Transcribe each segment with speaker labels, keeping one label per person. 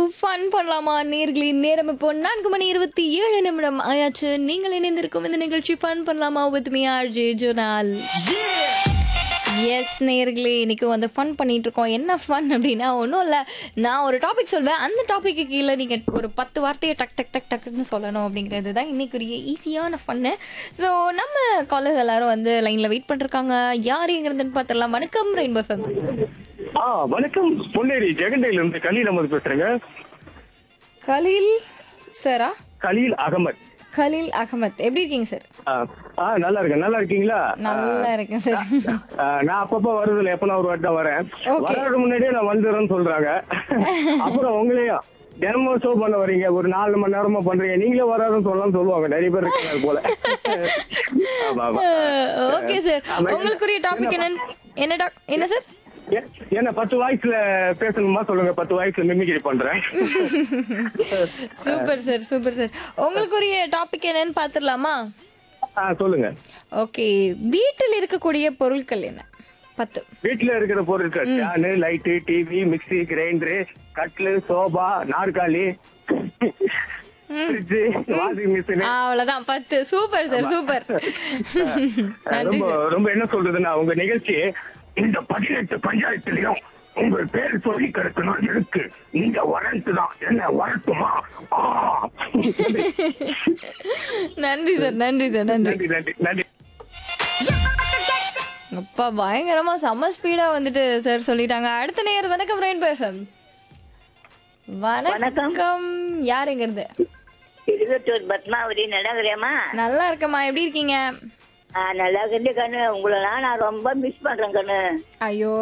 Speaker 1: Fun பண்ணலாமா நேர்களின் நேரம் இப்போ நான்கு மணி இருபத்தி ஏழு நிமிடம் ஆயாச்சு நீங்கள் இணைந்திருக்கும் இந்த நிகழ்ச்சி ஃபன் பண்ணலாமா வித் மீ ஆர் ஜே ஜோனால் எஸ் நேர்களே இன்னைக்கு வந்து ஃபன் பண்ணிட்டு இருக்கோம் என்ன ஃபன் அப்படின்னா ஒன்றும் இல்லை நான் ஒரு டாபிக் சொல்வேன் அந்த டாப்பிக்கு கீழே நீங்கள் ஒரு பத்து வார்த்தையை டக் டக் டக் டக்குன்னு சொல்லணும் அப்படிங்கிறது தான் இன்னைக்குரிய ஈஸியான ஃபன்னு ஸோ நம்ம காலேஜ் எல்லாரும் வந்து லைனில் வெயிட் பண்ணிருக்காங்க யார் எங்கிறதுன்னு பார்த்துடலாம் வணக்கம் ரெயின்போ ஃபேம்
Speaker 2: ஆ வணக்கம் பொன்னேரி ஜெகண்டையில இருந்து கலீல் அகமது பேசுறேங்க
Speaker 1: கலீல் சாரா
Speaker 2: கலீல் அகமத்
Speaker 1: கலீல் அகமத் எப்படி இருக்கீங்க சார்
Speaker 2: ஆ, ஆ நல்லா இருக்கேன் நல்லா இருக்கீங்களா
Speaker 1: நல்லா இருக்கேன் சார்
Speaker 2: ஆ, நான் அப்பப்ப வருதுல எப்ப நான் ஒரு வாட்டி தான் வரேன்
Speaker 1: Okay.
Speaker 2: வர்றதுக்கு முன்னாடியே நான் வந்துடுறேன்னு சொல்றாங்க அப்புறம் உங்களையும் தினமும் ஷோ பண்ண வரீங்க ஒரு நாலு மணி நேரமா பண்றீங்க நீங்களே வராதுன்னு சொல்லலாம் சொல்லுவாங்க நிறைய பேர் இருக்காங்க அது போல ஆமா ஆமா
Speaker 1: ஓகே சார் உங்களுக்குரிய டாபிக் என்ன என்ன doc- என்ன சார்
Speaker 2: ஏ- என்ன பத்து வாய்ஸ்ல பேசணுமா சொல்லுங்க பத்து வாய்ஸ்ல மிமிக்ரி பண்றேன்
Speaker 1: சூப்பர் சார் சூப்பர் சார் உங்களுக்குரிய டாபிக் என்னன்னு பார்த்துடலாமா
Speaker 2: ஆ சொல்லுங்க
Speaker 1: ஓகே வீட்டில் இருக்கக்கூடிய பொருட்கள் என்ன பத்து
Speaker 2: வீட்டுல இருக்கிற பொருட்கள் fan light TV mixie grinder கட்லு சோபா நாற்காலி ஃப்ரிட்ஜ் வாஷிங் மிஷின்
Speaker 1: அவ்வளவுதான் பத்து சூப்பர் சார் சூப்பர் நன்றி
Speaker 2: ரொம்ப
Speaker 1: சார்
Speaker 2: ரொம்ப என்ன சொல்றதுன்னா உங்க நிகழ்ச்சி இந்த பதினெட்டு பஞ்சாயத்துலயும் உங்கள் பேர் சொல்லி கிடக்கணும் இருக்கு நீங்க வரட்டு தான் என்ன வரட்டுமா ஆ.
Speaker 1: நன்றி சார் நன்றி சார் நன்றி
Speaker 2: நன்றி நன்றி நன்றி
Speaker 1: அப்பா பயங்கரமா செம்ம ஸ்பீடா வந்துட்டு சார் சொல்லிட்டாங்க அடுத்த நேர் வணக்கம் ரெயின் பேசம் வணக்கம் யாருங்கிறது
Speaker 3: திருவத்தூர் பத்மாவதி நடக்கிறேம்மா
Speaker 1: நல்லா இருக்கம்மா எப்படி இருக்கீங்க
Speaker 3: நல்லா இருக்குது கண்ணு உங்களெல்லாம் நான் ரொம்ப மிஸ் பண்றேன் கண்ணு
Speaker 1: ஐயோ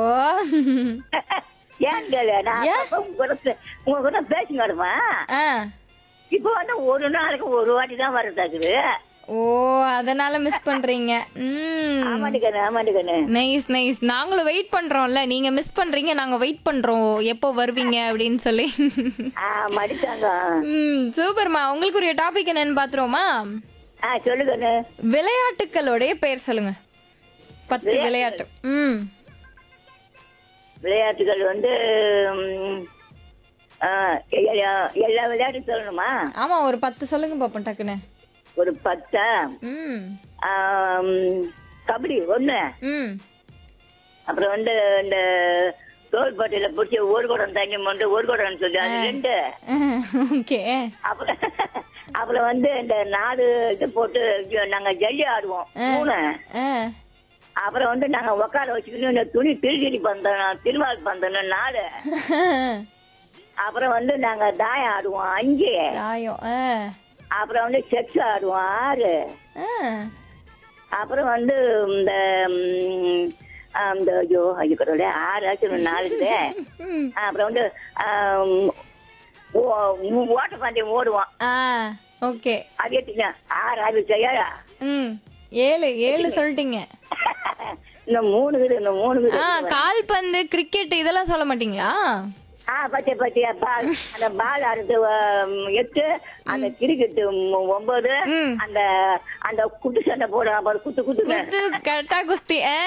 Speaker 3: ஏன் கேளு நான்
Speaker 1: ஏன்?
Speaker 3: அப்பப்ப உங்க கூட பே- உங்க கூட பேசி வருமா
Speaker 1: ஆ
Speaker 3: இப்போ வந்து ஒரு நாளைக்கு ஒரு வாட்டி தான் வரதாக்குது
Speaker 1: ஓ அதனால மிஸ் பண்றீங்க ம்
Speaker 3: ஆமாடி கண்ணு ஆமாடி கண்ணு
Speaker 1: நைஸ் நைஸ் நாங்களும் வெயிட் பண்றோம்ல நீங்க மிஸ் பண்றீங்க நாங்க வெயிட் பண்றோம் எப்போ வருவீங்க அப்படின்னு சொல்லி
Speaker 3: ஆ மடித்தாங்க
Speaker 1: ம் சூப்பர்மா உங்களுக்கு ஒரு டாபிக் என்னன்னு பாத்துருவோமா
Speaker 3: ஆ சொல்லு கண்ணு
Speaker 1: விளையாட்டுக்களுடைய பெயர் சொல்லுங்க பத்து விளையாட்டு ம்
Speaker 3: விளையாட்டுகள் வந்து ம், ஆ, எல்லா- எல்லா விளையாட்டும் சொல்லணுமா
Speaker 1: ஆமா ஒரு பத்து சொல்லுங்க பாப்போம் டக்குன்னு
Speaker 3: ஒரு பத்தா
Speaker 1: ம்
Speaker 3: ஆம், கபடி ஒண்ணு
Speaker 1: ம்
Speaker 3: அப்புறம் வந்து இந்த தோல்பட்டையில பிடிச்சி ஒரு குடம் தண்ணி மொண்டு ஒரு குடம்னு சொல்லி அது ரெண்டு
Speaker 1: ஓகே
Speaker 3: அப்புறம் அப்புறம் வந்து இந்த நாலு இது போட்டு ஐயோ, நாங்க ஜல்லி ஆடுவோம் மூணு அப்புறம் வந்து நாங்க உட்கார வச்சுக்கிட்டு இந்த துணி திருச்சிரி பந்தனம் திருவாள் பந்தனம் நாலு அப்புறம் வந்து நாங்க தாயம் ஆடுவோம் அஞ்சு
Speaker 1: தாயம் ஆ.
Speaker 3: அப்புறம் வந்து செக்ஸ் ஆடுவோம் ஆறு
Speaker 1: ஆ.
Speaker 3: அப்புறம் வந்து இந்த ம், ஆ, இந்த ஐயோ ஐயோ கடவுளே ஆறு ஆச்சு நாலுக்கு
Speaker 1: ம்.
Speaker 3: அப்புறம் வந்து ஆம், ஓ- ஓட்டப்பந்தயம் ஓடுவோம்
Speaker 1: ஆ ஓகே
Speaker 3: அது எட்டுங்க ஆறு ஆறு செய்யா
Speaker 1: ம் ஏழு ஏழு சொல்லிட்டீங்க
Speaker 3: இன்னும் மூணு இருக்குது இன்னும் மூணு
Speaker 1: ஆ
Speaker 3: இருக்குது
Speaker 1: கால்பந்து கிரிக்கெட் இதெல்லாம் சொல்ல மாட்டீங்களா
Speaker 3: ஆ பச்சை பச்சையா பால் அந்த பால் அடுத்து எட்டு அந்த கிரிக்கெட்டு ம், ஒன்பது
Speaker 1: ம்.
Speaker 3: அந்த அந்த குத்து சண்டை போடுறான் பாரு குத்து குத்துங்க
Speaker 1: குத்து கட்டா குஸ்தி ஆ.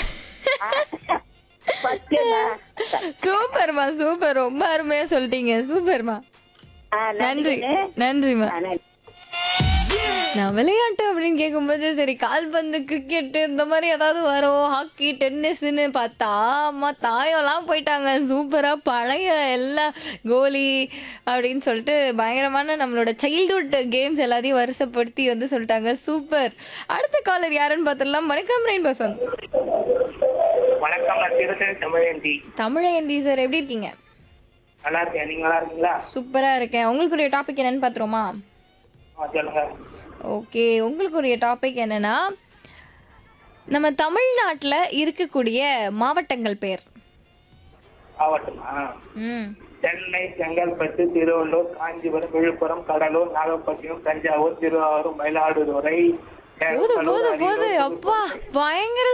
Speaker 3: பத்துங்க
Speaker 1: சூப்பர்மா சூப்பர் ரொம்ப அருமையா சொல்லிட்டீங்க சூப்பர்மா
Speaker 3: ஆ,
Speaker 1: நன்றி
Speaker 3: கண்ணு.
Speaker 1: நன்றிமா
Speaker 3: ஆ, நன்றி.
Speaker 1: நான் விளையாட்டு அப்படின்னு கேட்கும்போது சரி கால்பந்து கிரிக்கெட் இந்த மாதிரி ஏதாவது வரும் ஹாக்கி டென்னிஸ்னு பார்த்தா அம்மா தாயம்லாம் போயிட்டாங்க சூப்பரா பழைய எல்லா கோலி அப்படின்னு சொல்லிட்டு பயங்கரமான நம்மளோட சைல்ட்ஹுட் கேம்ஸ் எல்லாத்தையும் வருஷப்படுத்தி வந்து சொல்லிட்டாங்க சூப்பர் அடுத்த காலர் யாருன்னு பார்த்துடலாம் வணக்கம் ரெயின் பஃபம்
Speaker 4: வணக்கம் நான் திருத்தணி தமிழேந்தி
Speaker 1: தமிழேந்தி சார் எப்படி இருக்கீங்க
Speaker 4: நல்லா இருக்கேன் நீங்க நல்லா இருக்கீங்களா
Speaker 1: சூப்பரா இருக்கேன் உங்களுக்குரிய டாபிக் என்னன்னு பார்த்துருவோமா
Speaker 4: ஆ, சொல்லுங்க
Speaker 1: ஓகே உங்களுக்குரிய டாபிக் என்னன்னா நம்ம தமிழ்நாட்டில் இருக்கக்கூடிய மாவட்டங்கள் பேர்
Speaker 4: மாவட்டமா
Speaker 1: ம்
Speaker 4: சென்னை செங்கல்பட்டு திருவள்ளூர் காஞ்சிபுரம் விழுப்புரம் கடலூர் நாகப்பட்டினம் தஞ்சாவூர் திருவாரூர் மயிலாடுதுறை
Speaker 1: போது போது போது அப்பா பயங்கர